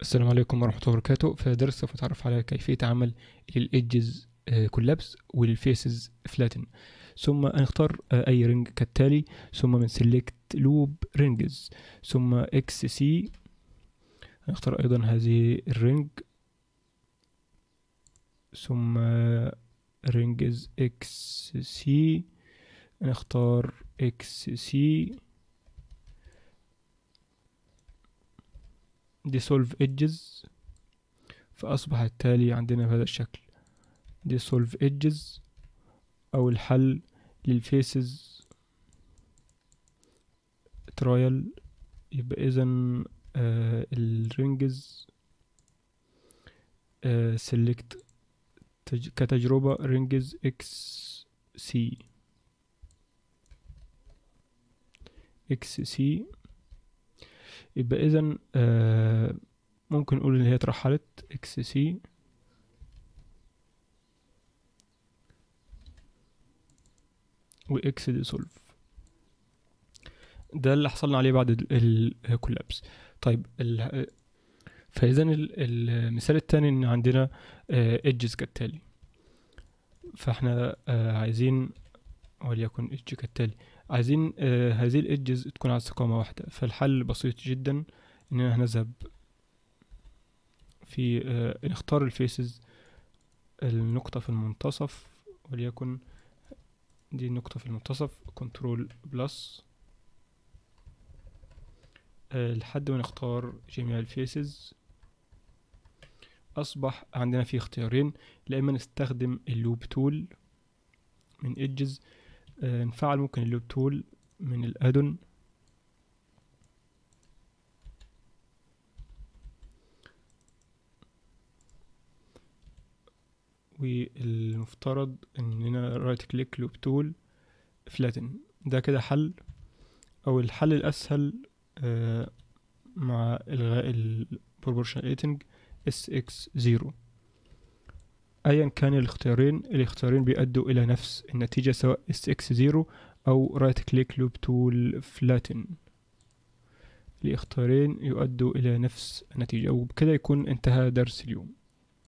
السلام عليكم ورحمة الله وبركاته في درس سوف نتعرف على كيفية عمل للإيدجز كولابس وللفيسز فلاتن ثم نختار آه، أي رينج كالتالي ثم من سيلكت لوب رينجز ثم اكس سي نختار أيضا هذه الرينج ثم رينجز اكس سي نختار اكس سي dissolve edges فأصبح التالي عندنا بهذا الشكل dissolve edges أو الحل للفيسز ترايل يبقى إذا آه الرينجز آه select تج كتجربة رينجز اكس سي اكس سي يبقى اذا آه ممكن نقول ان هي اترحلت اكس سي واكس ديسولف ده اللي حصلنا عليه بعد الكولابس طيب فاذا المثال التاني ان عندنا ايدجز كالتالي فاحنا آه عايزين وليكن ايدج كالتالي عايزين آه هذه الايدجز تكون على استقامة واحدة فالحل بسيط جدا اننا هنذهب في آه نختار الفيسز النقطة في المنتصف وليكن دي النقطة في المنتصف كنترول بلس آه لحد ما نختار جميع الفيسز أصبح عندنا في اختيارين لا إما نستخدم اللوب تول من ايدجز آه نفعل ممكن اللوب تول من الادون والمفترض اننا رايت كليك لوب تول فلاتن ده كده حل او الحل الاسهل آه مع الغاء البروبورشناليتنج اس اكس زيرو ايا كان الاختيارين الاختيارين بيؤدوا الى نفس النتيجة سواء اس اكس زيرو او رايت كليك لوب تول فلاتن الاختيارين يؤدوا الى نفس النتيجة وبكده يكون انتهى درس اليوم